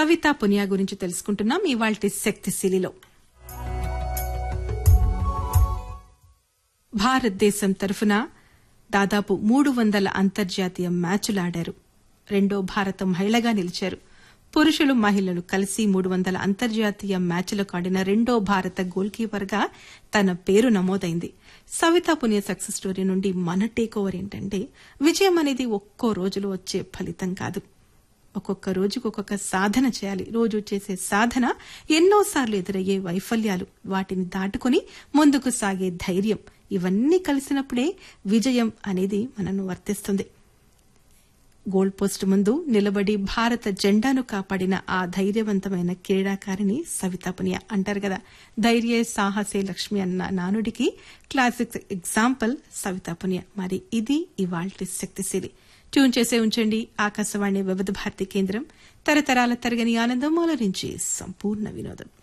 సవితా పునియా గురించి తెలుసుకుంటున్నాం ఇవాల్టి శక్తిశీలిలో భారతదేశం తరఫున దాదాపు మూడు వందల అంతర్జాతీయ మ్యాచులు ఆడారు రెండో భారత మహిళగా నిలిచారు పురుషులు మహిళలు కలిసి మూడు వందల అంతర్జాతీయ మ్యాచ్లకు ఆడిన రెండో భారత గోల్ కీపర్గా తన పేరు నమోదైంది సవితా పునియ సక్సెస్ స్టోరీ నుండి మన టేక్ ఓవర్ ఏంటంటే విజయం అనేది ఒక్కో రోజులో వచ్చే ఫలితం కాదు ఒక్కొక్క రోజుకు ఒక్కొక్క సాధన చేయాలి రోజు చేసే సాధన ఎన్నోసార్లు ఎదురయ్యే వైఫల్యాలు వాటిని దాటుకుని ముందుకు సాగే ధైర్యం ఇవన్నీ కలిసినప్పుడే విజయం అనేది మనను వర్తిస్తుంది గోల్ పోస్ట్ ముందు నిలబడి భారత జెండాను కాపాడిన ఆ ధైర్యవంతమైన క్రీడాకారిణి సవితా పునియా అంటారు కదా ధైర్య సాహసే లక్ష్మి అన్న నానుడికి క్లాసిక్ ఎగ్జాంపుల్ సవితా పునియా మరి ఇది ఇవాల్టి శక్తిశీలి ట్యూన్ చేసే ఉంచండి ఆకాశవాణి వివిధ భారతి కేంద్రం తరతరాల తరగని ఆనందం అలరించి సంపూర్ణ వినోదం